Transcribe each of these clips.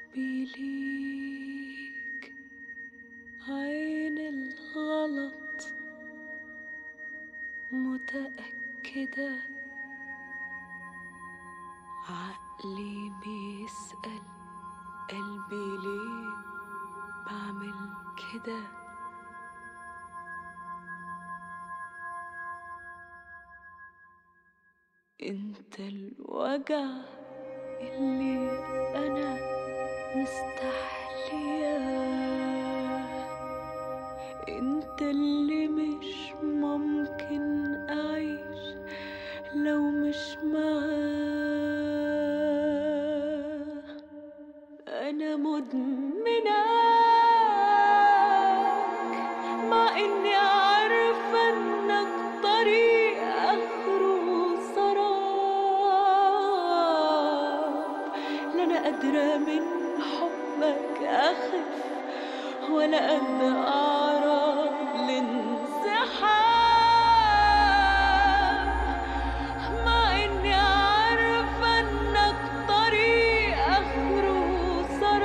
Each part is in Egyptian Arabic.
حبي ليك عين الغلط متأكدة عقلي بيسأل قلبي ليه بعمل كده انت الوجع اللي انا مستحلياه انت اللي مش ممكن اعيش لو مش معاه انا مدمناك مع اني عارفه انك طريق اخره سراب لا انا قادره من حبك اخف ولا قد اعرف الانسحاب مع اني عارفه انك طريق اخره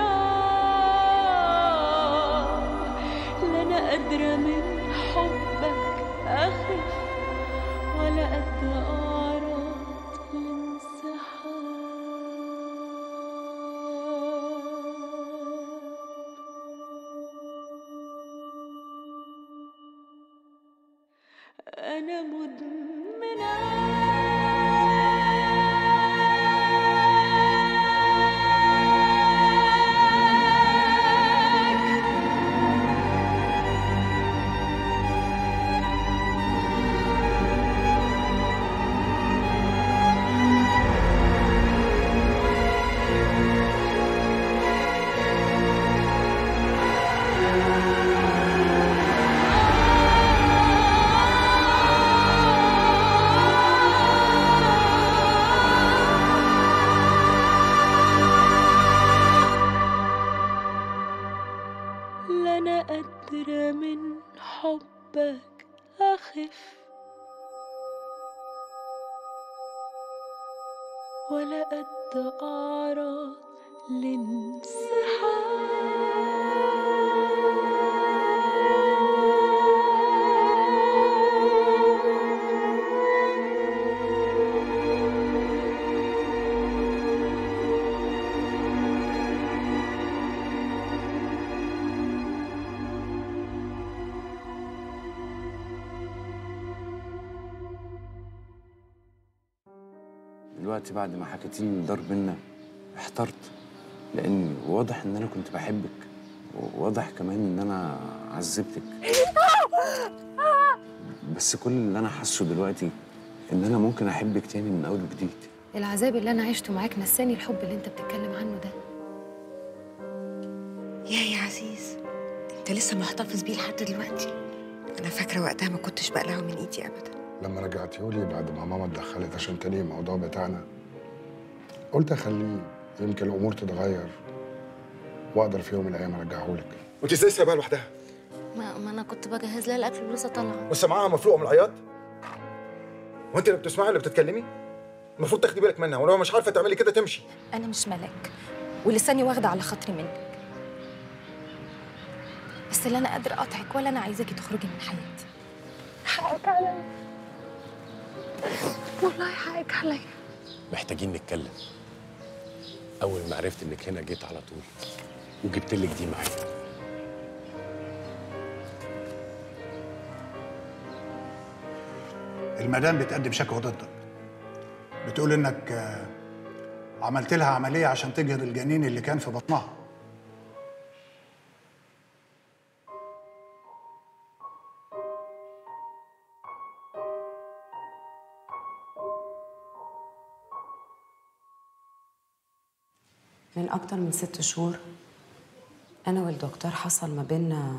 سراب لا انا قادره من حبك اخف ولا قد اعرف الانسحاب أنا مدمناك لا أنا قادرة من حبك أخف ولا قد أعرض لانسحاب دلوقتي بعد ما حكيتي لي الدار بينا احترت لان واضح ان انا كنت بحبك وواضح كمان ان انا عذبتك بس كل اللي انا حاسه دلوقتي ان انا ممكن احبك تاني من اول وجديد العذاب اللي انا عشته معاك نساني الحب اللي انت بتتكلم عنه ده يا يا عزيز انت لسه محتفظ بيه لحد دلوقتي انا فاكره وقتها ما كنتش بقلعه من ايدي ابدا لما رجعتيهولي بعد ما ماما اتدخلت عشان تاني الموضوع بتاعنا قلت اخليه يمكن الامور تتغير واقدر في يوم من الايام ارجعهولك وانت ازاي سايباها لوحدها؟ ما, ما انا كنت بجهز لها الاكل ولسه طالعه بس معاها مفلوقه من العياط؟ وانت اللي بتسمعي اللي بتتكلمي؟ المفروض تاخدي بالك منها ولو مش عارفه تعملي كده تمشي انا مش ملاك ولساني واخده على خاطري منك بس لا انا قادره اقطعك ولا انا عايزاكي تخرجي من حياتي حقك عليا والله حقك عليا محتاجين نتكلم اول ما عرفت انك هنا جيت على طول وجبت لك دي معايا المدام بتقدم شكوى ضدك بتقول انك آه، عملت لها عمليه عشان تجهض الجنين اللي كان في بطنها من أكتر من ست شهور أنا والدكتور حصل ما بينا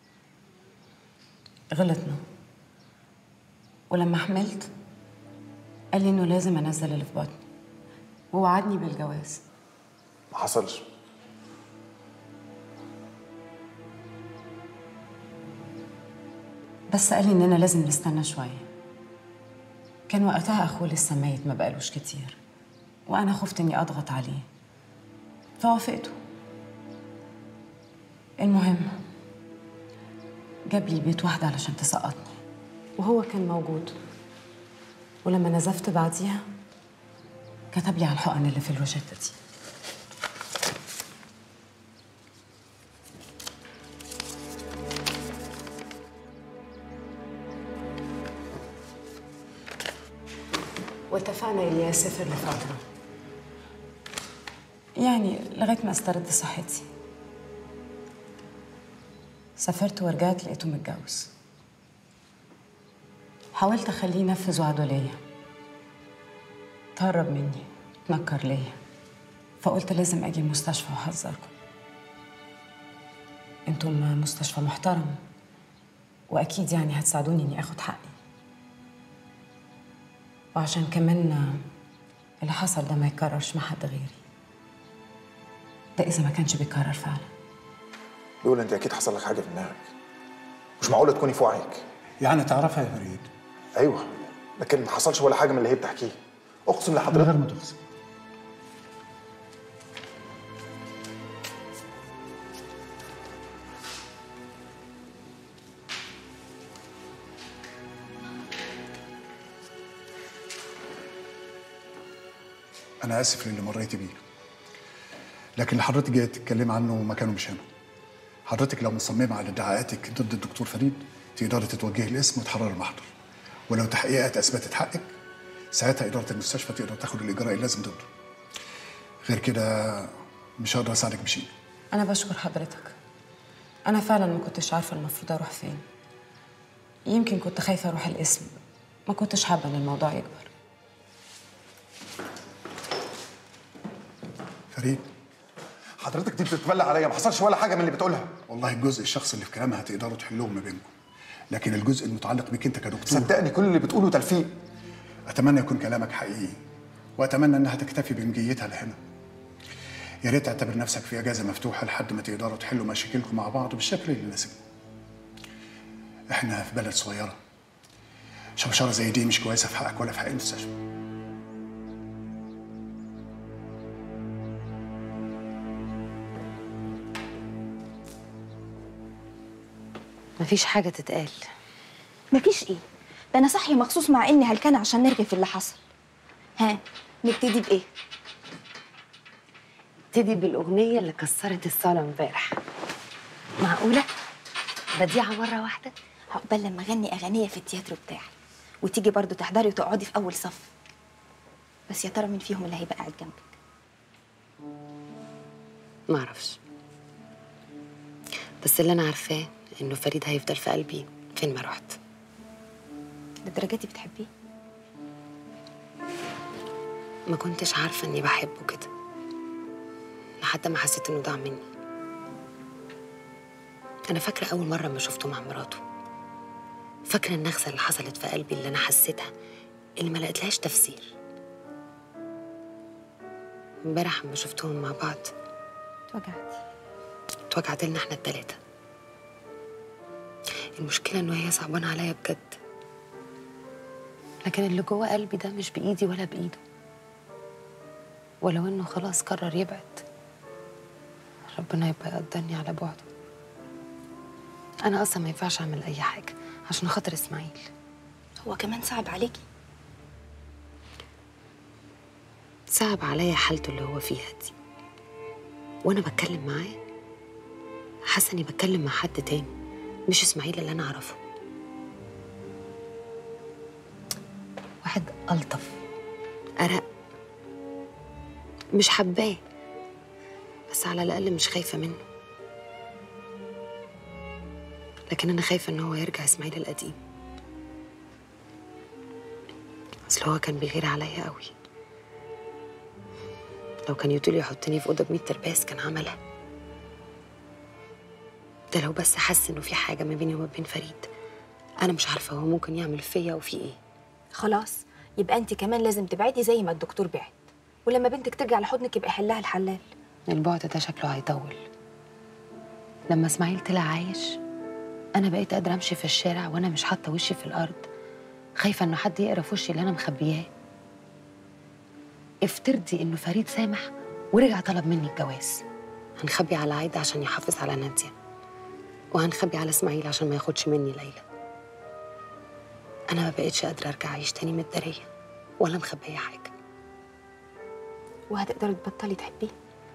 غلطنا ولما حملت قال لي إنه لازم أنزل اللي في بطني ووعدني بالجواز ما حصلش بس قال لي إننا لازم نستنى شوية كان وقتها أخوه لسه ميت ما بقالوش كتير وأنا خفت إني أضغط عليه فوافقته المهم جاب لي البيت واحدة علشان تسقطني وهو كان موجود ولما نزفت بعديها كتب لي على الحقن اللي في الروشتة دي واتفقنا إني أسافر لفترة يعني لغاية ما استرد صحتي سافرت ورجعت لقيته متجوز حاولت أخليه ينفذ وعده ليا تهرب مني تنكر ليا فقلت لازم أجي المستشفى وأحذركم انتم مستشفى محترم وأكيد يعني هتساعدوني إني آخد حقي وعشان كمان اللي حصل ده ما يتكررش مع حد غيري ده إذا ما كانش بيتكرر فعلا لولا انت اكيد حصل لك حاجه في دماغك مش معقوله تكوني في وعيك يعني تعرفها يا فريد ايوه لكن ما حصلش ولا حاجه من اللي هي بتحكيه اقسم من لحضرتك غير ما تقسم أنا آسف للي مريت بيه لكن اللي حضرتك جاية تتكلمي عنه مكانه مش هنا حضرتك لو مصممة على ادعاءاتك ضد الدكتور فريد تقدري تتوجهي الاسم وتحرري المحضر ولو تحقيقات أثبتت حقك ساعتها إدارة المستشفى تقدر تاخد الإجراء اللازم ضده غير كده مش هقدر أساعدك بشيء أنا بشكر حضرتك أنا فعلا ما كنتش عارفة المفروض أروح فين يمكن كنت خايفة أروح القسم ما كنتش حابة إن الموضوع يكبر فريد حضرتك دي بتتبلى عليا ما حصلش ولا حاجه من اللي بتقولها والله الجزء الشخصي اللي في كلامها هتقدروا تحلوه ما بينكم لكن الجزء المتعلق بيك انت كدكتور صدقني كل اللي بتقوله تلفيق اتمنى يكون كلامك حقيقي واتمنى انها تكتفي بمجيتها لهنا يا ريت تعتبر نفسك في اجازه مفتوحه لحد ما تقدروا تحلوا مشاكلكم مع بعض بالشكل اللي يناسبكم احنا في بلد صغيره شوشره زي دي مش كويسه في حقك ولا في حق المستشفى مفيش حاجة تتقال مفيش ايه ده انا صاحيه مخصوص مع اني هلكانه عشان نرغي في اللي حصل ها نبتدي بايه ابتدي بالأغنية اللي كسرت الصالة امبارح معقولة؟ بديعة مرة واحدة؟ عقبال لما اغني اغنيه في التياترو بتاعي وتيجي برضو تحضري وتقعدي في اول صف بس يا ترى مين فيهم اللي هيبقى قاعد جنبك معرفش بس اللي أنا عارفاه إنه فريد هيفضل في قلبي فين ما رحت للدرجه دي بتحبيه ما كنتش عارفة إني بحبه كده لحد ما حسيت إنه ضاع مني أنا فاكرة أول مرة ما شفته مع مراته فاكرة النغزة اللي حصلت في قلبي اللي أنا حسيتها اللي ما لقيتلهاش تفسير امبارح لما شفتهم مع بعض اتوجعتي اتوجعت لنا احنا التلاتة المشكلة إنه هي صعبانة عليا بجد لكن اللي جوه قلبي ده مش بإيدي ولا بإيده ولو إنه خلاص قرر يبعد ربنا يبقى يقدرني على بعده أنا أصلا ما ينفعش أعمل أي حاجة عشان خاطر إسماعيل هو كمان صعب عليكي صعب عليا حالته اللي هو فيها دي وأنا بتكلم معاه حاسة إني بتكلم مع حد تاني مش إسماعيل اللي أنا أعرفه واحد ألطف أرق مش حباه بس على الأقل مش خايفة منه لكن أنا خايفة إن هو يرجع إسماعيل القديم أصل هو كان بيغير عليا قوي لو كان يطول يحطني في أوضة بمية ترباس كان عملها ده لو بس حس إنه في حاجة ما بيني وما بين فريد أنا مش عارفة هو ممكن يعمل فيا وفي إيه خلاص يبقى انت كمان لازم تبعدي زي ما الدكتور بعد ولما بنتك ترجع لحضنك يبقى يحلها الحلال البعد ده شكله هيطول لما اسماعيل طلع عايش انا بقيت قادره امشي في الشارع وانا مش حاطه وشي في الارض خايفه انه حد يقرا في وشي اللي انا مخبياه افترضي انه فريد سامح ورجع طلب مني الجواز هنخبي على عايده عشان يحافظ على ناديه وهنخبي على اسماعيل عشان ما ياخدش مني ليلى انا ما بقتش قادره ارجع اعيش تاني متداريه ولا مخبيه حاجه وهتقدري تبطلي تحبيه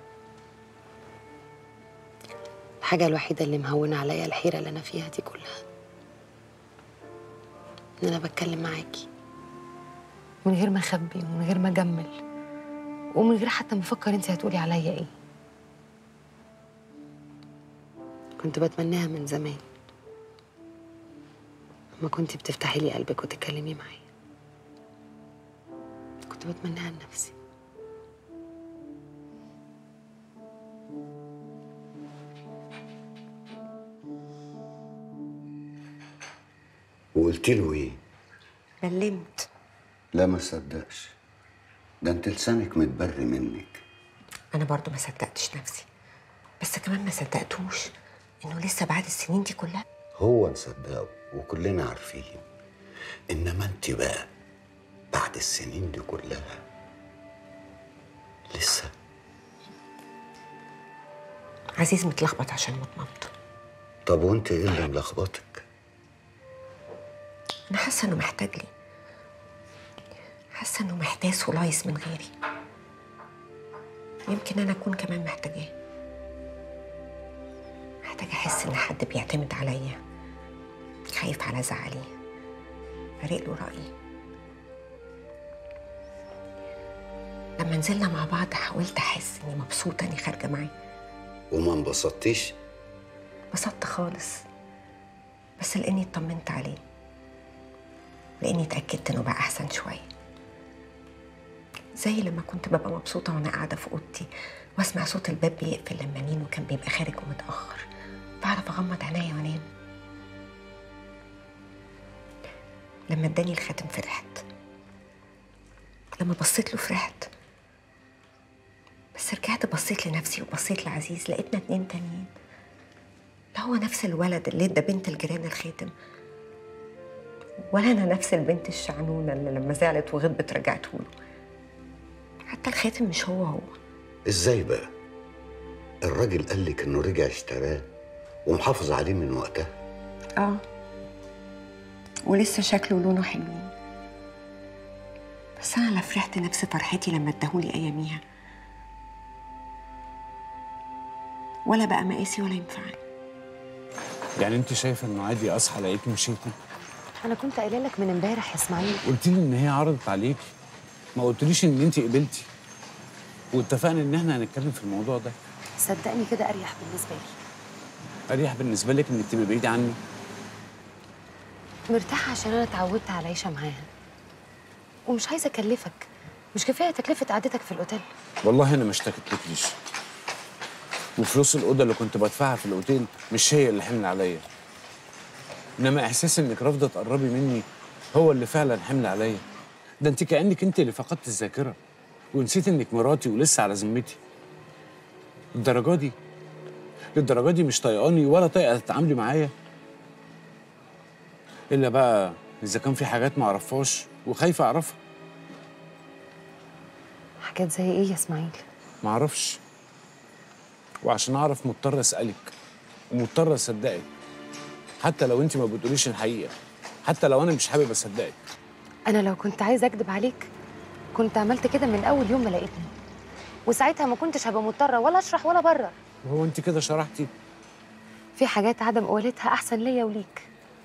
الحاجه الوحيده اللي مهونه عليا الحيره اللي انا فيها دي كلها ان انا بتكلم معاكي من غير ما اخبي ومن غير ما اجمل ومن غير حتى ما افكر انت هتقولي عليا ايه كنت بتمناها من زمان لما كنت بتفتحي لي قلبك وتتكلمي معايا كنت بتمناها لنفسي وقلت له ايه؟ بلمت لا ما صدقش ده انت لسانك متبري منك انا برضو ما صدقتش نفسي بس كمان ما صدقتوش انه لسه بعد السنين دي كلها هو مصدقه وكلنا عارفين انما انت بقى بعد السنين دي كلها لسه عزيز متلخبط عشان موت مامته طب وانت ايه اللي ملخبطك؟ انا حاسه انه محتاج لي حاسه انه محتاس ولايص من غيري يمكن انا اكون كمان محتاجاه محتاجه احس ان حد بيعتمد عليا خايف على زعلي فارق له رايي لما نزلنا مع بعض حاولت احس اني مبسوطه اني خارجه معاه وما انبسطتيش؟ انبسطت خالص بس لاني اطمنت عليه لاني اتاكدت انه بقى احسن شويه زي لما كنت ببقى مبسوطه وانا قاعده في اوضتي واسمع صوت الباب بيقفل لما مينو كان بيبقى خارج ومتاخر بعرف اغمض عينيا وانام لما اداني الخاتم فرحت لما بصيت له فرحت بس رجعت بصيت لنفسي وبصيت لعزيز لقيتنا اتنين تانيين لا هو نفس الولد اللي ادى بنت الجيران الخاتم ولا انا نفس البنت الشعنونه اللي لما زعلت وغضبت رجعته له حتى الخاتم مش هو هو ازاي بقى؟ الراجل قال لك انه رجع اشتراه ومحافظ عليه من وقتها اه ولسه شكله ولونه حلوين بس انا لا فرحت نفس فرحتي لما اداهولي اياميها ولا بقى مقاسي ولا ينفعني يعني انت شايفه انه عادي اصحى الاقيكي مشيتي انا كنت قايله لك من امبارح يا اسماعيل قلت لي ان هي عرضت عليكي ما قلتليش ان انت قبلتي واتفقنا ان احنا هنتكلم في الموضوع ده صدقني كده اريح بالنسبه لي اريح بالنسبه لك انك تبقي بعيده عني مرتاحه عشان انا اتعودت على العيشه معاها ومش عايزه اكلفك مش كفايه تكلفه قعدتك في الاوتيل والله انا ما اشتكيتلكيش وفلوس الاوضه اللي كنت بدفعها في الاوتيل مش هي اللي حمل عليا انما احساس انك رافضه تقربي مني هو اللي فعلا حمل عليا ده انت كانك انت اللي فقدت الذاكره ونسيت انك مراتي ولسه على ذمتي الدرجه دي للدرجه دي مش طايقاني ولا طايقه تتعاملي معايا الا بقى اذا كان في حاجات ما اعرفهاش وخايفه اعرفها حاجات زي ايه يا اسماعيل ما اعرفش وعشان اعرف مضطر اسالك ومضطر اصدقك حتى لو انت ما بتقوليش الحقيقه حتى لو انا مش حابب اصدقك انا لو كنت عايزه اكدب عليك كنت عملت كده من اول يوم ما لقيتني وساعتها ما كنتش هبقى مضطره ولا اشرح ولا برر وهو انت كده شرحتي في حاجات عدم قولتها احسن ليا وليك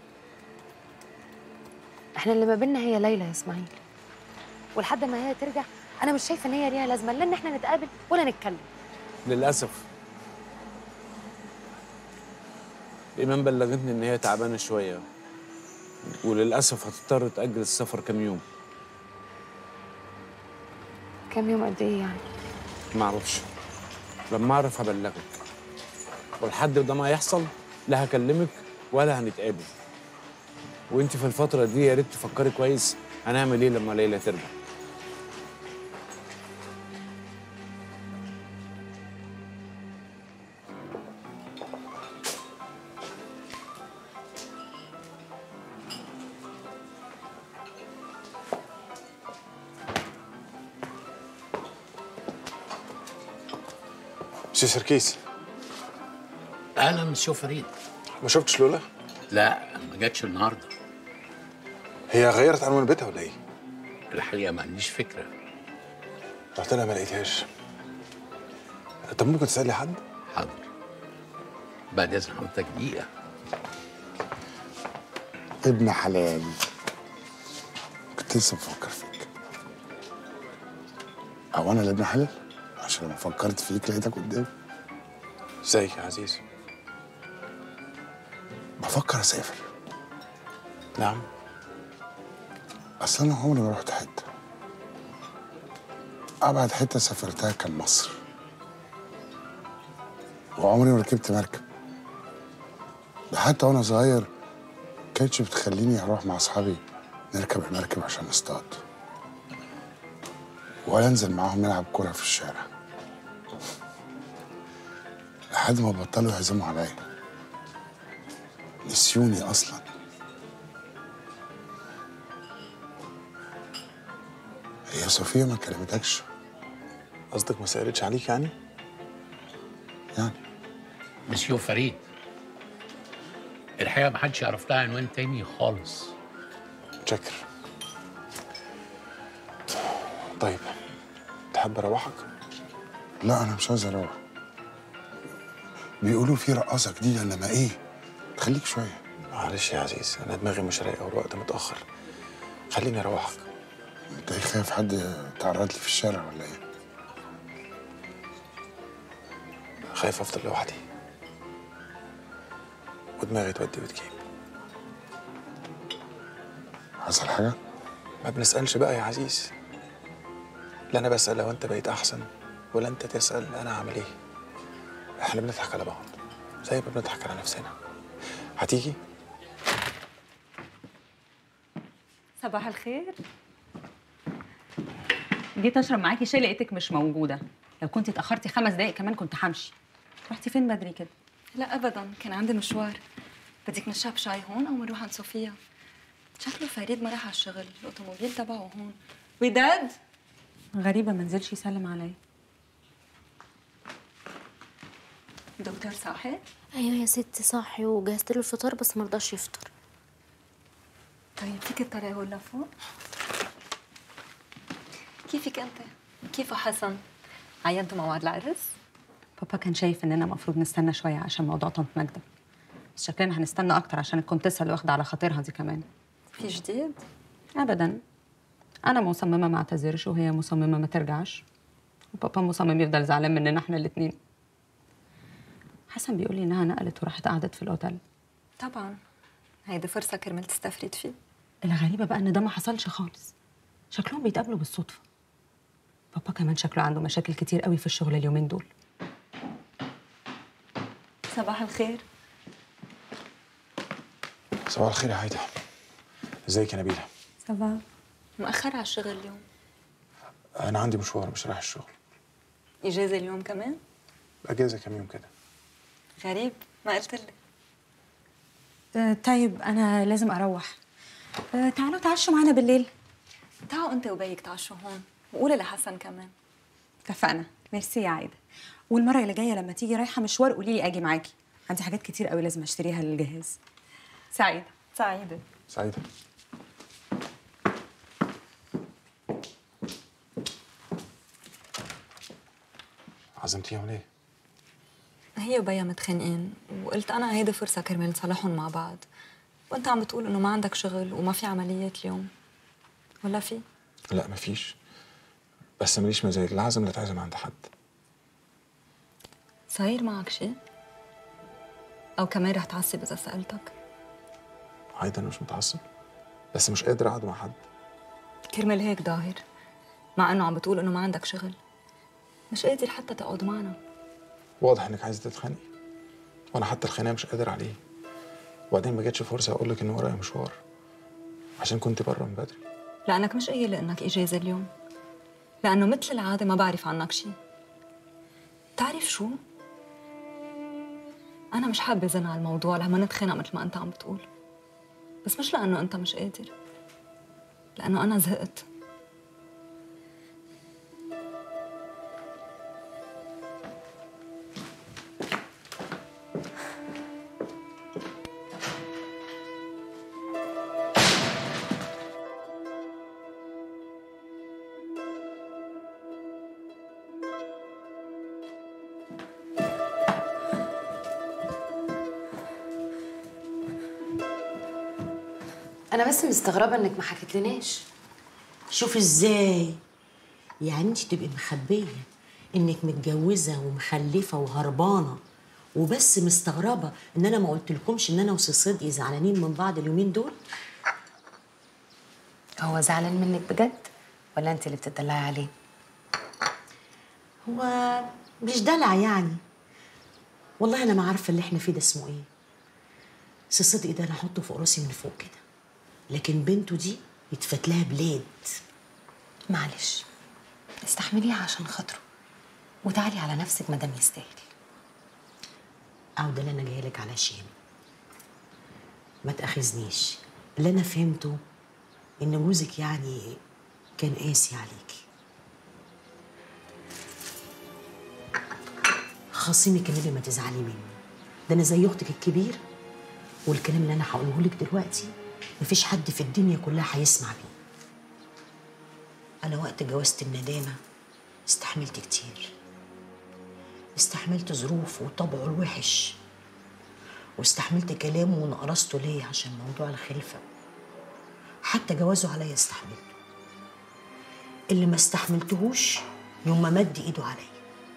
احنا اللي ما بينا هي ليلى يا اسماعيل ولحد ما هي ترجع انا مش شايفه ان هي ليها لازمه لا ان احنا نتقابل ولا نتكلم للاسف ايمان بلغتني ان هي تعبانه شويه وللاسف هتضطر تاجل السفر كام يوم كام يوم قد ايه يعني ما اعرفش لما اعرف هبلغك ولحد ده ما يحصل لا هكلمك ولا هنتقابل وانت في الفتره دي يا ريت تفكري كويس هنعمل ايه لما ليلى ترجع مسيو سركيس اهلا مسيو فريد ما شفتش لولا لا ما جاتش النهارده هي غيرت عنوان بيتها ولا ايه الحقيقه ما عنديش فكره رحت لها ما لقيتهاش طب ممكن تسالي حد حاضر بعد اذن حضرتك دقيقه ابن حلال كنت لسه بفكر فيك او انا اللي ابن حلال عشان لما فكرت فيك لقيتك قدامي ازيك يا عزيز بفكر اسافر نعم اصل انا عمري ما رحت حته ابعد حته سافرتها كان مصر وعمري ما ركبت مركب ده حتى وانا صغير كانتش بتخليني اروح مع اصحابي نركب المركب عشان نصطاد ولا انزل معاهم نلعب كوره في الشارع لحد ما بطلوا يعزموا عليا نسيوني اصلا هي صوفيا ما كلمتكش قصدك ما سالتش عليك يعني يعني مسيو فريد الحقيقه ما حدش يعرف لها عنوان تاني خالص متشكر طيب تحب اروحك لا انا مش عايز اروح بيقولوا في رقاصه جديده انما ايه خليك شويه معلش يا عزيز انا دماغي مش رايقه والوقت متاخر خليني اروحك انت ايه خايف حد يتعرض لي في الشارع ولا ايه خايف افضل لوحدي ودماغي تودي وتجيب حصل حاجه ما بنسالش بقى يا عزيز لا انا بسال لو انت بقيت احسن ولا انت تسال انا هعمل ايه احنا بنضحك على بعض زي ما بنضحك على نفسنا هتيجي صباح الخير جيت اشرب معاكي شاي لقيتك مش موجوده لو كنت اتاخرتي خمس دقايق كمان كنت همشي رحتي فين بدري كده لا ابدا كان عندي مشوار بدك نشرب شاي هون او نروح عند صوفيا شكله فريد ما راح على الشغل الاوتوموبيل تبعه هون وداد غريبه ما نزلش يسلم عليا دكتور صاحي ايوه يا ستي صاحي وجهزت له الفطار بس ما رضاش يفطر طيب فيك تطلعي ولا فوق كيفك انت كيف حسن عينتوا موعد العرس بابا كان شايف اننا المفروض نستنى شويه عشان موضوع طنط ماجده بس شكلنا هنستنى اكتر عشان الكونتيسه اللي واخده على خاطرها دي كمان في جديد ابدا انا مصممه ما اعتذرش وهي مصممه ما ترجعش وبابا مصمم يفضل زعلان مننا احنا الاتنين حسن بيقول لي انها نقلت وراحت قعدت في الاوتيل طبعا هيدي فرصه كرمال تستفرد فيه الغريبه بقى ان ده ما حصلش خالص شكلهم بيتقابلوا بالصدفه بابا كمان شكله عنده مشاكل كتير قوي في الشغل اليومين دول صباح الخير صباح الخير يا هايدا ازيك يا نبيله صباح مأخر على الشغل اليوم انا عندي مشوار مش رايح الشغل إجازة اليوم كمان اجازه كام يوم كده غريب ما قلت لي أه طيب انا لازم اروح أه تعالوا تعشوا معانا بالليل تعالوا انت وبيك تعشوا هون وقولي لحسن كمان اتفقنا ميرسي يا عايده والمره اللي جايه لما تيجي رايحه مشوار قولي لي اجي معاكي عندي حاجات كتير قوي لازم اشتريها للجهاز سعيده سعيده سعيده عزمتيهم ليه؟ هي وبيا متخانقين وقلت انا هيدي فرصه كرمال نصلحهم مع بعض وانت عم بتقول انه ما عندك شغل وما في عمليات اليوم ولا في لا مفيش بس ماليش مزاج لا عازم لا تعزم عند حد صاير معك شيء او كمان رح تعصب اذا سالتك عايده انا مش متعصب بس مش قادر اقعد مع حد كرمال هيك ظاهر مع انه عم بتقول انه ما عندك شغل مش قادر حتى تقعد معنا واضح انك عايزه تتخانقي وانا حتى الخناقه مش قادر عليه وبعدين ما جاتش فرصه اقول لك ان ورايا مشوار عشان كنت بره من بدري لانك مش قايل انك اجازه اليوم لانه مثل العاده ما بعرف عنك شيء تعرف شو انا مش حابه زن على الموضوع لما نتخانق مثل ما انت عم بتقول بس مش لانه انت مش قادر لانه انا زهقت انا بس مستغربه انك ما حكيتلناش شوف ازاي يعني انت تبقي مخبيه انك متجوزه ومخلفه وهربانه وبس مستغربه ان انا ما قلتلكمش ان انا وسي صدقي زعلانين من بعض اليومين دول هو زعلان منك بجد ولا انت اللي بتدلعي عليه هو مش دلع يعني والله انا ما عارفه اللي احنا فيه ده اسمه ايه سي صدقي ده انا احطه فوق راسي من فوق كده لكن بنته دي يتفات لها بلاد معلش استحمليها عشان خاطره وتعالي على نفسك مادام يستاهل او ده اللي انا جايه لك علشان ما تاخذنيش اللي انا فهمته ان جوزك يعني كان قاسي عليكي خاصمك النبي ما تزعلي مني ده انا زي اختك الكبير والكلام اللي انا هقوله لك دلوقتي مفيش حد في الدنيا كلها هيسمع بيه انا وقت جوازة الندامه استحملت كتير استحملت ظروفه وطبعه الوحش واستحملت كلامه ونقرصته ليه عشان موضوع الخلفة حتى جوازه عليا استحملته اللي ما استحملتهوش يوم ما مد ايده عليا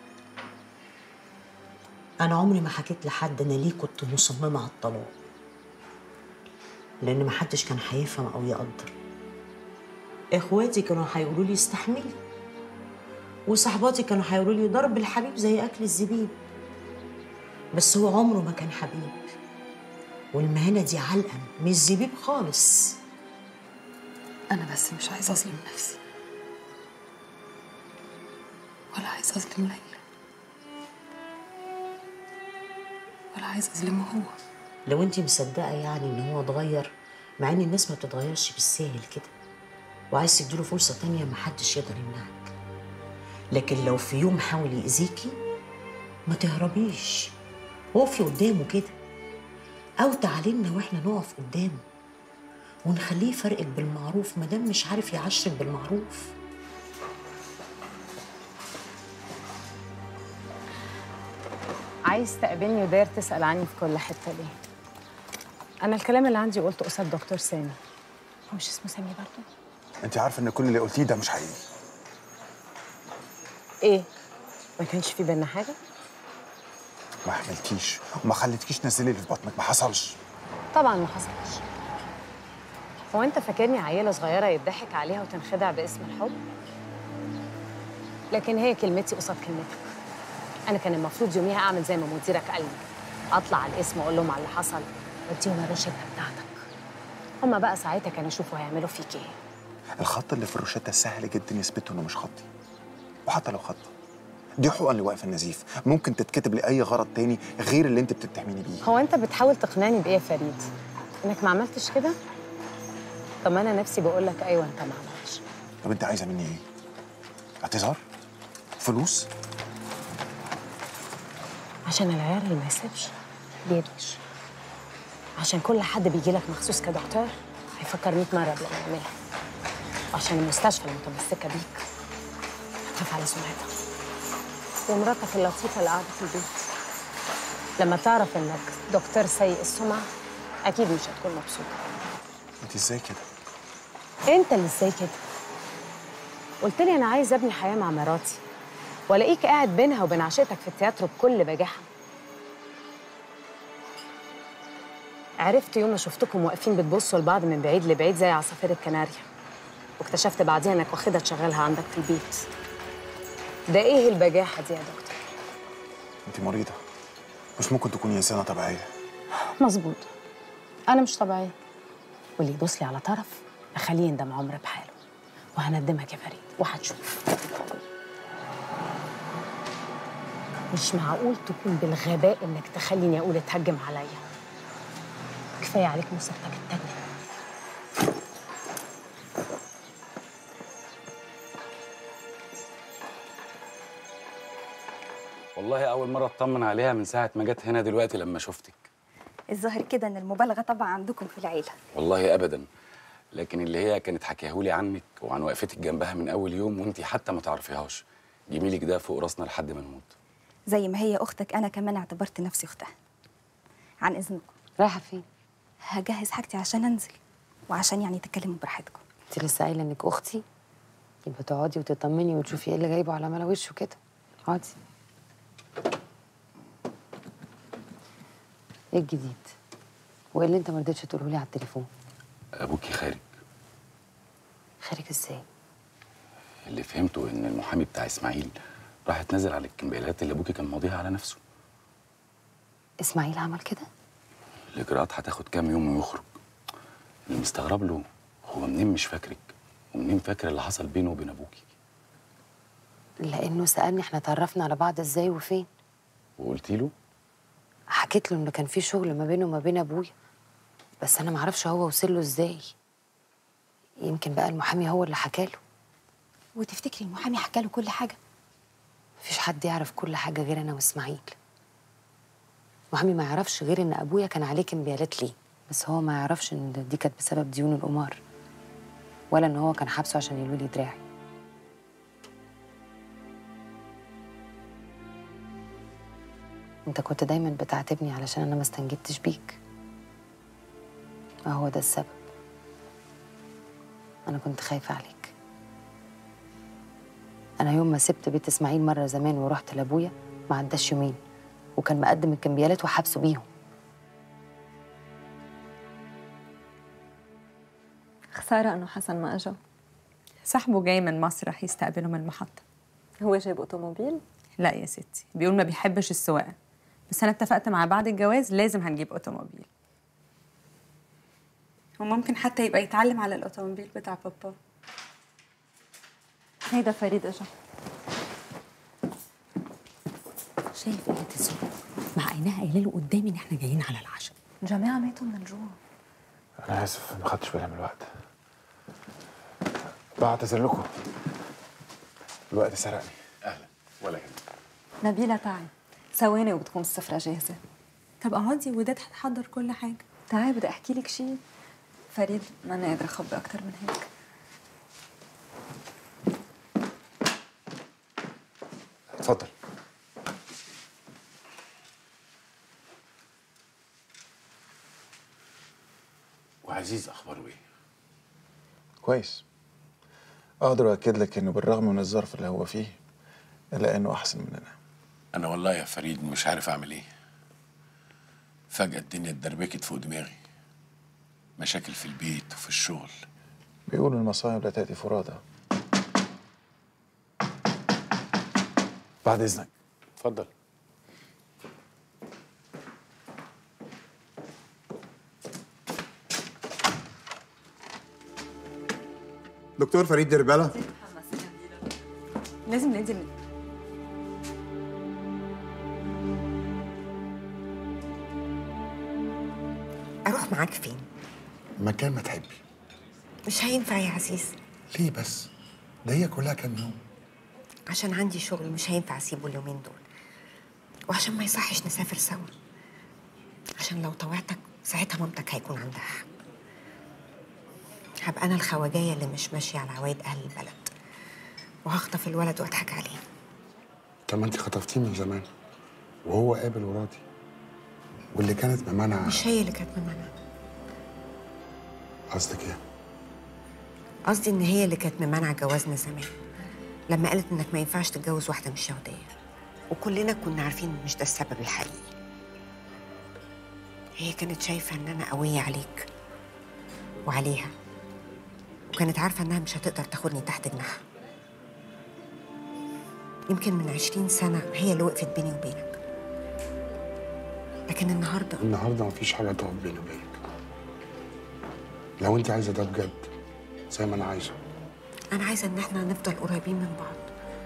انا عمري ما حكيت لحد انا ليه كنت مصممه على الطلاق لان ما حدش كان هيفهم او يقدر اخواتي كانوا هيقولوا لي استحملي وصحباتي كانوا هيقولوا لي ضرب الحبيب زي اكل الزبيب بس هو عمره ما كان حبيب والمهنه دي علقه مش زبيب خالص انا بس مش عايزه اظلم نفسي ولا عايزه اظلم ليلى ولا عايزه اظلمه هو لو انت مصدقه يعني ان هو اتغير مع ان الناس ما بتتغيرش بالساهل كده وعايز تديله فرصه تانية ما حدش يقدر يمنعك لكن لو في يوم حاول يأذيكي ما تهربيش وقفي قدامه كده او تعالي لنا واحنا نقف قدامه ونخليه يفرقك بالمعروف ما دام مش عارف يعشرك بالمعروف عايز تقابلني وداير تسأل عني في كل حتة ليه؟ أنا الكلام اللي عندي قلته قصاد دكتور سامي هو مش اسمه سامي برضه؟ انت عارفه ان كل اللي قلتيه ده مش حقيقي إيه؟ ما كانش في بينا حاجة؟ ما حملتيش وما خليتكيش تنزلي اللي في بطنك ما حصلش طبعا ما حصلش هو أنت فاكرني عيلة صغيرة يضحك عليها وتنخدع باسم الحب؟ لكن هي كلمتي قصاد كلمتك أنا كان المفروض يوميها أعمل زي ما مديرك قال لي أطلع على الاسم وأقول لهم على اللي حصل وأديهم الروشتة بتاعتك هما بقى ساعتها كانوا يشوفوا هيعملوا فيك إيه الخط اللي في الروشته سهل جدا يثبتوا انه مش خطي وحتى لو خط دي حقن لواقف النزيف ممكن تتكتب لاي غرض تاني غير اللي انت بتتهميني بيه هو انت بتحاول تقنعني بايه يا فريد انك ما عملتش كده طب ما انا نفسي بقول لك ايوه انت ما عملتش طب انت عايزه مني ايه اعتذار فلوس عشان العيار اللي ما يسيبش بيدوش عشان كل حد بيجي لك مخصوص كدكتور هيفكر 100 مره قبل ما يعملها وعشان المستشفى المتمسكه بيك هتخاف على سمعتها ومراتك اللطيفه اللي قاعده في البيت لما تعرف انك دكتور سيء السمعه اكيد مش هتكون مبسوطه انت ازاي كده انت اللي ازاي كده قلت لي انا عايز ابني حياه مع مراتي والاقيك قاعد بينها وبين عشيقتك في التياترو بكل بجاحه عرفت يوم ما شفتكم واقفين بتبصوا لبعض من بعيد لبعيد زي عصافير الكناريا واكتشفت بعدين انك واخدها تشغلها عندك في البيت ده ايه البجاحه دي يا دكتور انت مريضه مش ممكن تكوني انسانه طبيعيه مظبوط انا مش طبيعيه واللي يبص لي على طرف اخليه يندم عمر بحاله وهندمك يا فريد وهتشوف مش معقول تكون بالغباء انك تخليني اقول اتهجم عليا كفايه عليك مصيبتك التانيه والله اول مره اطمن عليها من ساعه ما جت هنا دلوقتي لما شفتك الظاهر كده ان المبالغه طبعا عندكم في العيله والله ابدا لكن اللي هي كانت حكيهولي عنك وعن وقفتك جنبها من اول يوم وانت حتى ما تعرفيهاش جميلك ده فوق راسنا لحد ما نموت زي ما هي اختك انا كمان اعتبرت نفسي اختها عن اذنكم رايحه فين هجهز حاجتي عشان انزل وعشان يعني تتكلموا براحتكم انت لسه قايله انك اختي يبقى تقعدي وتطمني وتشوفي ايه اللي جايبه على ملا وشه كده اقعدي ايه الجديد وايه اللي انت ما رضيتش تقوله لي على التليفون ابوكي خارج خارج ازاي اللي فهمته ان المحامي بتاع اسماعيل راح تنزل على الكمبيالات اللي ابوكي كان ماضيها على نفسه اسماعيل عمل كده الاجراءات هتاخد كام يوم ويخرج اللي مستغرب له هو منين مش فاكرك ومنين فاكر اللي حصل بينه وبين ابوكي لانه سالني احنا اتعرفنا على بعض ازاي وفين وقلتي له حكيت له انه كان في شغل ما بينه وما بين ابويا بس انا معرفش هو وصل له ازاي يمكن بقى المحامي هو اللي حكاله وتفتكري المحامي حكى له كل حاجه مفيش حد يعرف كل حاجه غير انا واسماعيل المحامي ما يعرفش غير ان ابويا كان عليه كمبيالات ليه بس هو ما يعرفش ان دي كانت بسبب ديون القمار ولا ان هو كان حابسه عشان يلولي دراعي انت كنت دايما بتعاتبني علشان انا ما استنجدتش بيك هو ده السبب انا كنت خايفه عليك انا يوم ما سبت بيت اسماعيل مره زمان ورحت لابويا ما عداش يومين وكان مقدم الكمبيالات وحبسه بيهم خسارة إنه حسن ما أجا صاحبه جاي من مصر رح يستقبله من المحطة هو جايب أوتوموبيل؟ لا يا ستي بيقول ما بيحبش السواقة بس أنا اتفقت مع بعد الجواز لازم هنجيب أوتوموبيل وممكن حتى يبقى يتعلم على الأوتوموبيل بتاع بابا هيدا فريد أجا شايف قلة الذوق مع انها قايله له قدامي ان احنا جايين على العشاء جماعة ماتوا من الجوع انا اسف ما خدتش بالي من الوقت بعتذر لكم الوقت سرقني اهلا ولا يهمك نبيلة تعي ثواني وبتكون السفرة جاهزة طب اقعدي وداد هتحضر كل حاجة تعي بدي أحكي لك شيء فريد ما أنا قادرة أخبي أكتر من هيك اتفضل وعزيز اخباره ايه كويس اقدر اكد لك انه بالرغم من الظرف اللي هو فيه الا انه احسن مننا انا والله يا فريد مش عارف اعمل ايه فجاه الدنيا اتدربكت فوق دماغي مشاكل في البيت وفي الشغل بيقولوا المصايب لا تاتي فرادى بعد اذنك اتفضل دكتور فريد دربالة لازم ننزل اروح معاك فين مكان ما تحبي مش هينفع يا عزيز ليه بس ده هي كلها كام يوم عشان عندي شغل مش هينفع اسيبه اليومين دول وعشان ما يصحش نسافر سوا عشان لو طوعتك ساعتها مامتك هيكون عندها حق هبقى انا الخواجايه اللي مش ماشيه على عوايد اهل البلد وهخطف الولد واضحك عليه طب ما انت خطفتيه من زمان وهو قابل وراضي واللي كانت ممانعة مش هي اللي كانت ممانعه قصدك ايه؟ قصدي ان هي اللي كانت ممانعه جوازنا زمان لما قالت انك ما ينفعش تتجوز واحده مش يهوديه وكلنا كنا عارفين ان مش ده السبب الحقيقي هي كانت شايفه ان انا قويه عليك وعليها وكانت عارفه انها مش هتقدر تاخدني تحت جناحها يمكن من عشرين سنه هي اللي وقفت بيني وبينك لكن النهارده النهارده مفيش حاجة تقف بيني وبينك لو انت عايزة ده بجد زي ما انا عايزه انا عايزه ان احنا نفضل قريبين من بعض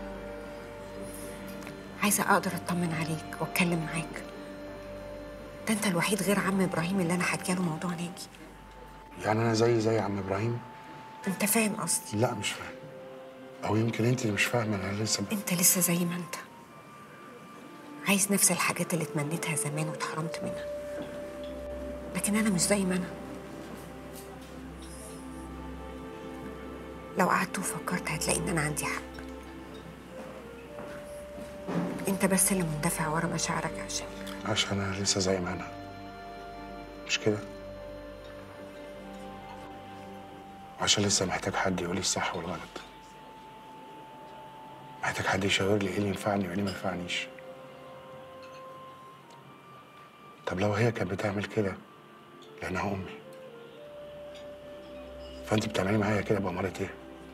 عايزه اقدر اطمن عليك واتكلم معاك ده انت الوحيد غير عم ابراهيم اللي انا حكي له موضوع ناجي يعني انا زي زي عم ابراهيم انت فاهم قصدي لا مش فاهم او يمكن انت اللي مش فاهمه انا لسه انت لسه زي ما انت عايز نفس الحاجات اللي تمنيتها زمان واتحرمت منها لكن انا مش زي ما انا لو قعدت وفكرت هتلاقي ان انا عندي حق انت بس اللي مندفع ورا مشاعرك عشان عشان انا لسه زي ما انا مش كده عشان لسه محتاج حد يقول لي الصح والغلط محتاج حد يشاور لي ايه اللي ينفعني وايه اللي ما ينفعنيش طب لو هي كانت بتعمل كده لانها امي فانت بتعملي معايا كده بأمارة ايه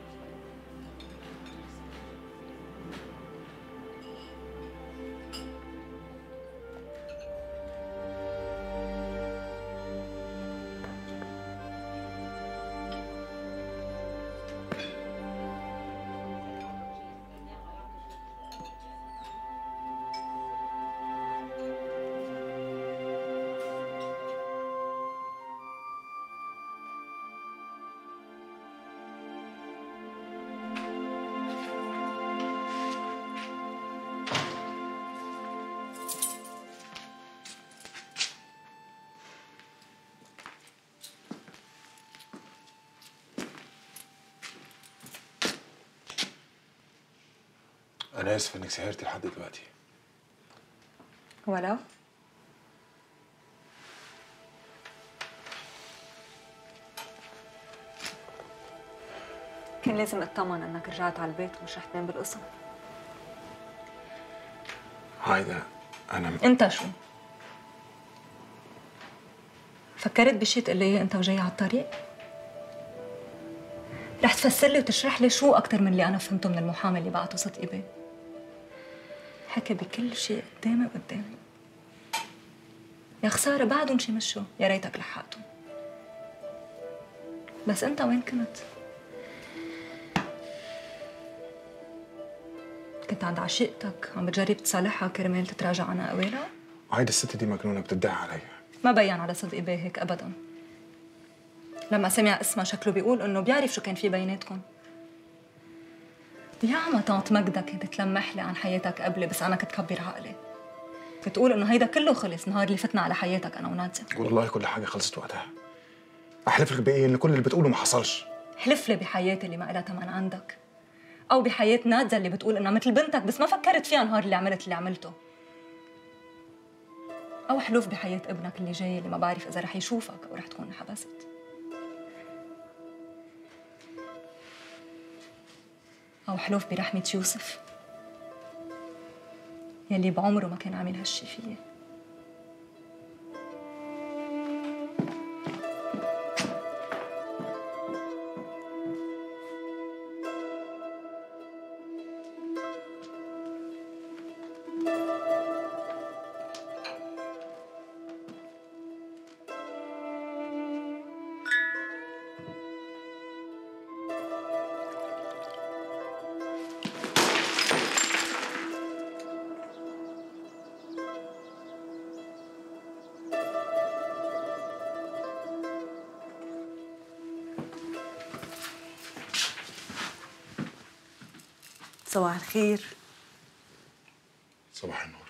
انا اسف انك سهرت لحد دلوقتي ولو كان لازم اطمن انك رجعت على البيت ومش رح تنام بالقصة هايدا انا انت شو؟ فكرت بشي تقول لي انت وجاي على الطريق؟ رح تفسر لي وتشرح لي شو اكثر من اللي انا فهمته من المحامي اللي بعته صدقي بيه حكى بكل شيء قدامي وقدامي يا خسارة بعدهم شي مشوا يا ريتك لحقتهم بس انت وين كنت؟ كنت عند عشيقتك عم بتجرب تصالحها كرمال تتراجع عن أقوالها؟ هايدا الست دي مجنونه بتدعي عليا ما بين على صدقي بيه هيك ابدا لما سمع اسمها شكله بيقول انه بيعرف شو كان في بيناتكم يا عم طنط مجدة كانت تلمح لي عن حياتك قبلي بس انا كنت كبر عقلي كنت تقول انه هيدا كله خلص نهار اللي فتنا على حياتك انا ونادية والله كل حاجه خلصت وقتها احلف لك بايه ان كل اللي بتقوله ما حصلش حلف لي بحياتي اللي ما لها تمن عندك او بحياة نادية اللي بتقول انها مثل بنتك بس ما فكرت فيها نهار اللي عملت اللي عملته او حلوف بحياة ابنك اللي جاي اللي ما بعرف اذا رح يشوفك او رح تكون انحبست أو حلوف برحمة يوسف يلي بعمره ما كان عامل هالشي فيي صباح الخير صباح النور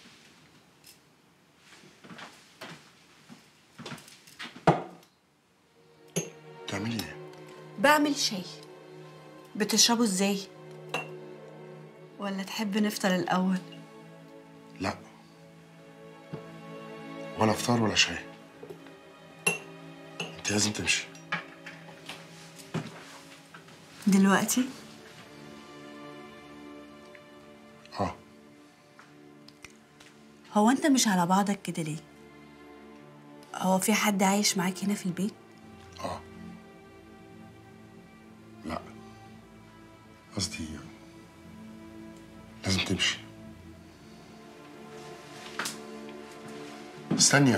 بتعملي ايه؟ بعمل شاي بتشربه ازاي ولا تحب نفطر الاول لا ولا فطار ولا شاي انت لازم تمشي دلوقتي اه هو انت مش على بعضك كده ليه هو في حد عايش معاك هنا في البيت اه لا قصدي لازم تمشي استني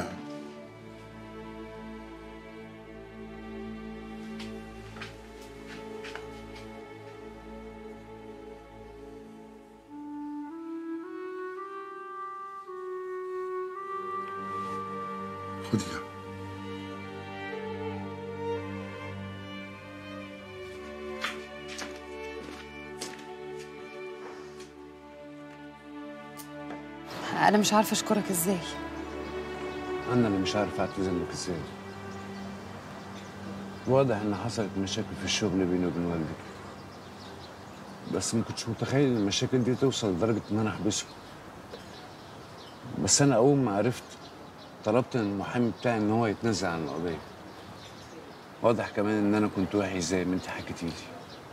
خدي ده انا مش عارفه اشكرك ازاي انا اللي مش عارف اعتذر لك ازاي واضح ان حصلت مشاكل في الشغل بيني وبين والدك بس ما كنتش متخيل ان المشاكل دي توصل لدرجه ان انا احبسه بس انا اول ما عرفت طلبت من المحامي بتاعي ان هو يتنازل عن القضيه واضح كمان ان انا كنت وحش زي ما انت حكيتي لي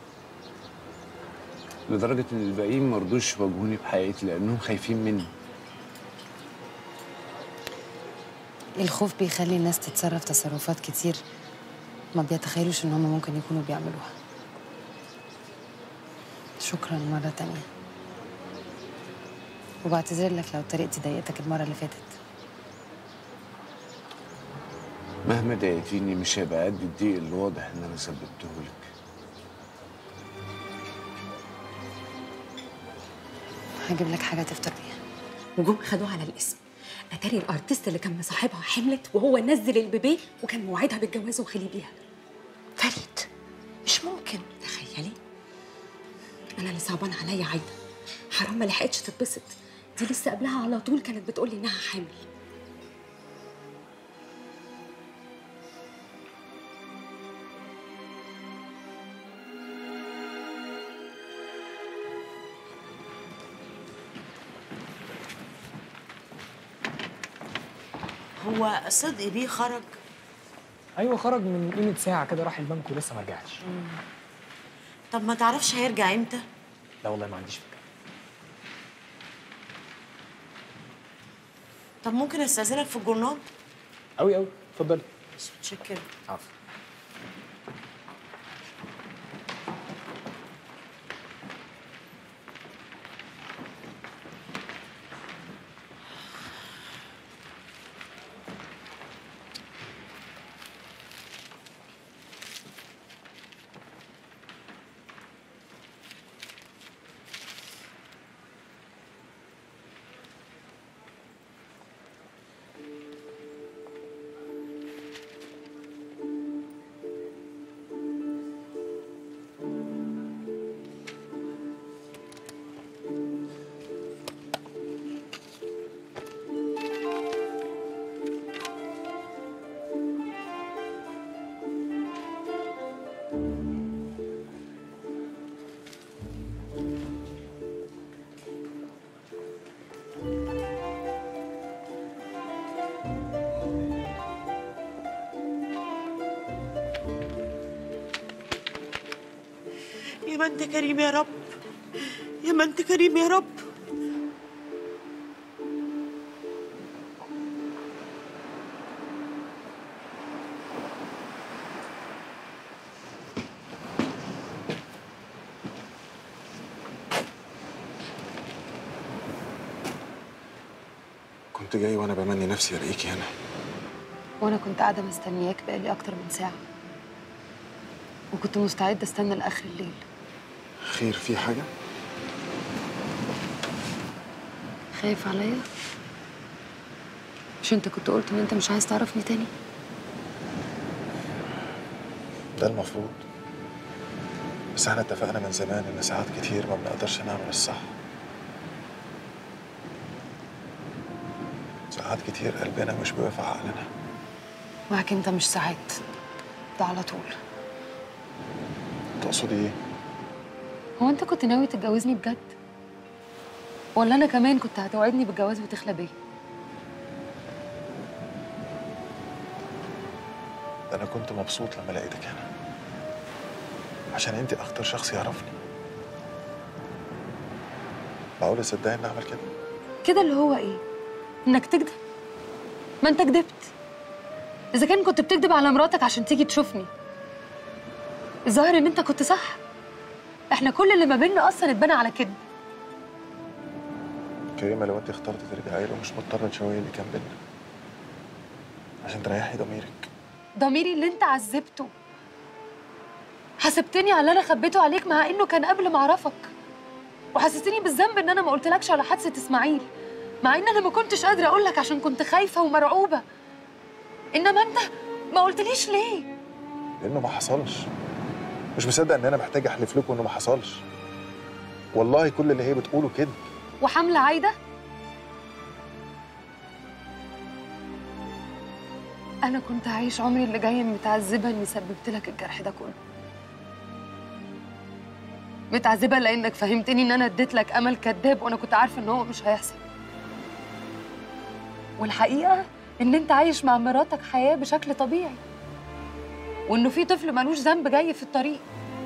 لدرجه ان الباقيين مرضوش يواجهوني بحقيقتي لانهم خايفين مني الخوف بيخلي الناس تتصرف تصرفات كتير ما بيتخيلوش ان هم ممكن يكونوا بيعملوها شكرا مرة تانية وبعتذر لك لو طريقتي ضايقتك المرة اللي فاتت مهما ضايقتيني مش هيبقى قد الضيق اللي واضح ان انا سببته لك هجيب لك حاجة تفطر بيها وجم خدوه على الاسم اتاري الارتست اللي كان مصاحبها حملت وهو نزل البيبي وكان موعدها بالجواز وخلي بيها فريد مش ممكن تخيلي انا اللي صعبان عليا عايده حرام ما لحقتش تتبسط دي لسه قبلها على طول كانت بتقولي انها حامل هو صدقي بيه خرج ايوه خرج من قيمه ساعه كده راح البنك ولسه ما رجعش طب ما تعرفش هيرجع امتى لا والله ما عنديش فكره طب ممكن استاذنك في الجورنال قوي قوي اتفضلي متشكره عفوا يا ما انت كريم يا رب يا ما انت كريم يا رب كنت جاي وانا بمني نفسي الاقيكي هنا وانا كنت قاعدة مستنياك بقالي اكتر من ساعة وكنت مستعدة استنى لاخر الليل خير في حاجه خايف عليا مش انت كنت قلت ان انت مش عايز تعرفني تاني ده المفروض بس احنا اتفقنا من زمان ان ساعات كتير ما بنقدرش نعمل الصح ساعات كتير قلبنا مش بيوافق عقلنا معاك انت مش ساعات ده على طول تقصدي ايه هو انت كنت ناوي تتجوزني بجد ولا انا كمان كنت هتوعدني بالجواز وتخلى بيا ده انا كنت مبسوط لما لقيتك هنا عشان انت اكتر شخص يعرفني معقول تصدقي اني اعمل كده كده اللي هو ايه انك تكذب ما انت كدبت اذا كان كنت بتكذب على مراتك عشان تيجي تشوفني الظاهر ان انت كنت صح احنا كل اللي ما بيننا اصلا اتبنى على كده كريمه لو انت اخترتي ترجعي له مش مضطره تشوهي اللي كان بينا عشان تريحي ضميرك ضميري اللي انت عذبته حسبتني على اللي انا خبيته عليك مع انه كان قبل ما اعرفك وحسستني بالذنب ان انا ما قلتلكش على حادثه اسماعيل مع ان انا ما كنتش قادره اقول لك عشان كنت خايفه ومرعوبه انما انت ما قلتليش ليه لانه ما حصلش مش مصدق ان انا محتاج احلف لكم انه ما حصلش والله كل اللي هي بتقوله كده وحمله عايده انا كنت عايش عمري اللي جاي متعذبه اني سببت لك الجرح ده كله متعذبه لانك فهمتني ان انا اديت لك امل كذاب وانا كنت عارفه ان هو مش هيحصل والحقيقه ان انت عايش مع مراتك حياه بشكل طبيعي وانه في طفل ملوش ذنب جاي في الطريق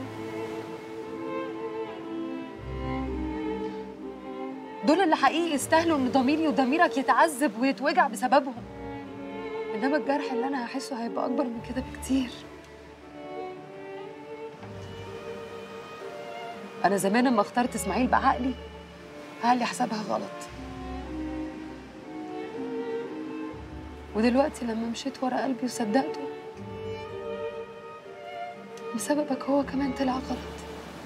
دول اللي حقيقي يستاهلوا ان ضميري وضميرك يتعذب ويتوجع بسببهم انما الجرح اللي انا هحسه هيبقى اكبر من كده بكتير انا زمان لما اخترت اسماعيل بعقلي عقلي حسبها غلط ودلوقتي لما مشيت ورا قلبي وصدقته بسببك هو كمان طلع غلط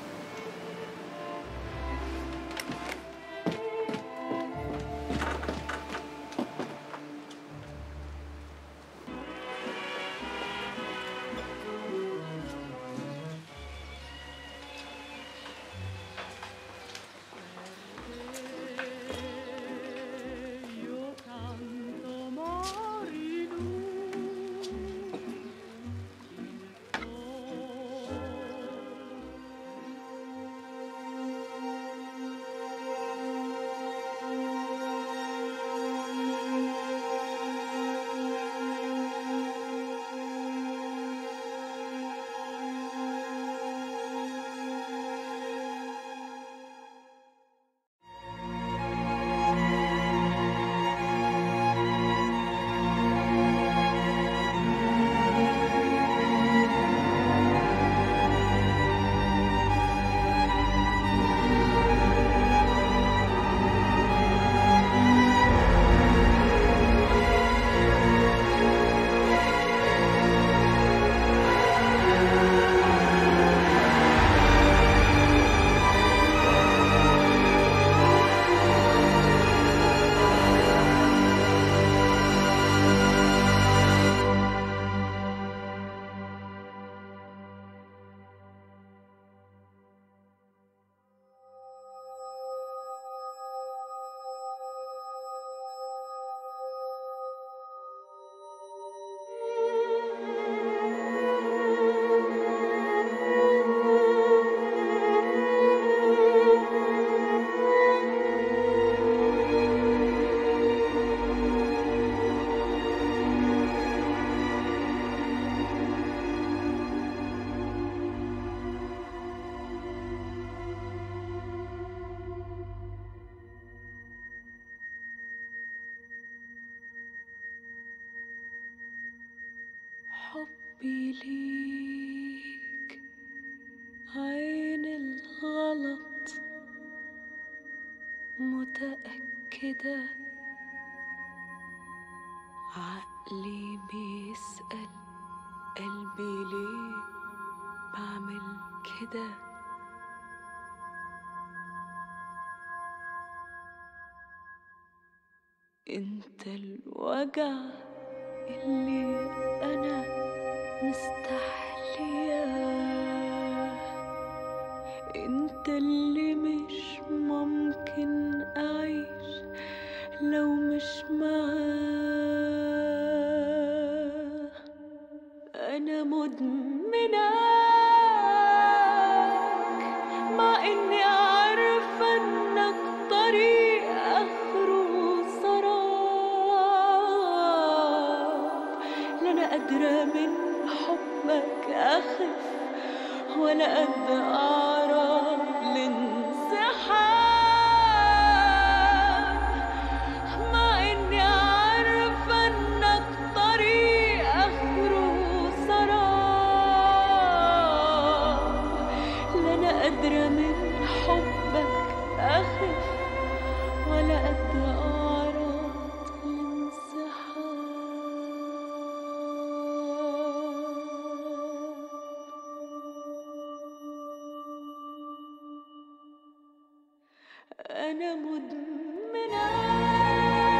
حبي ليك عين الغلط متأكدة عقلي بيسأل قلبي ليه بعمل كده انت الوجع اللي انا مستحلياه انت اللي مش ممكن اعيش لو مش معاه انا مدمناك مع اني عارفه انك طريق اخره سراب لا انا قادره من حبك اخف ولا قد اعرف الانسحاب مع اني عارفه انك طريق اخره سراب لا انا قادره من حبك اخف ولا قد اعرف الانسحاب أنا مدمنة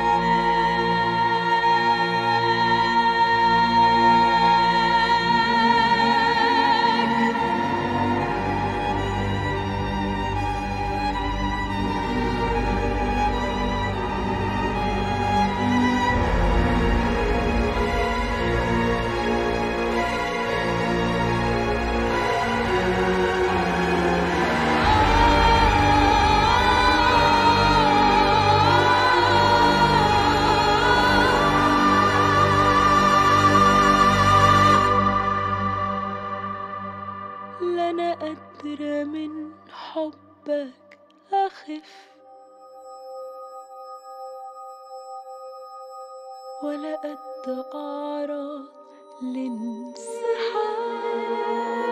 حبك أخف ولا قد أعرض لانسحاب